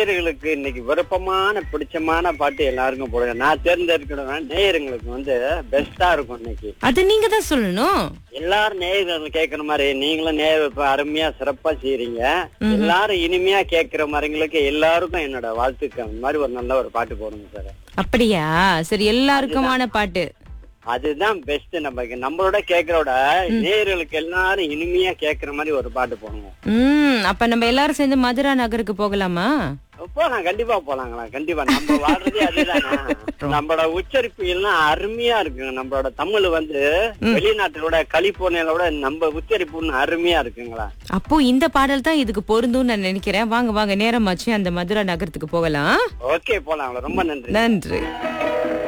நேயர்களுக்கு இன்னைக்கு விருப்பமான பிடிச்சமான பாட்டு எல்லாருக்கும் போடுங்க நான் தேர்ந்தெடுக்கிறேன் நேயர்களுக்கு வந்து பெஸ்டா இருக்கும் இன்னைக்கு அது நீங்க தான் சொல்லணும் எல்லாரும் நேயர்கள் கேட்கிற மாதிரி நீங்களும் நேய இப்ப அருமையா சிறப்பா செய்றீங்க எல்லாரும் இனிமையா கேட்கிற மாதிரிங்களுக்கு எல்லாருக்கும் என்னோட வாழ்த்துக்கள் அந்த மாதிரி ஒரு நல்ல ஒரு பாட்டு போடுங்க சார் அப்படியா சரி எல்லாருக்குமான பாட்டு அதுதான் பெஸ்ட் நமக்கு நம்மளோட கேட்கறோட நேயர்களுக்கு எல்லாரும் இனிமையா கேட்கிற மாதிரி ஒரு பாட்டு போடுங்க ம் அப்ப நம்ம எல்லாரும் சேர்ந்து மதுரா நகருக்கு போகலாமா போலாம் கண்டிப்பா போலாங்களா கண்டிப்பா நம்ம வாழ்றதே அதுதானே நம்மளோட உச்சரிப்பு எல்லாம் அருமையா இருக்குங்க நம்மளோட தமிழ் வந்து வெளிநாட்டோட கலிபோர்னியாவோட நம்ம உச்சரிப்பு இன்னும் அருமையா இருக்குங்களா அப்போ இந்த பாடல் தான் இதுக்கு பொருந்தும்னு நான் நினைக்கிறேன் வாங்க வாங்க நேரமாச்சு அந்த மதுரா நகரத்துக்கு போகலாம் ஓகே போலாங்களா ரொம்ப நன்றி நன்றி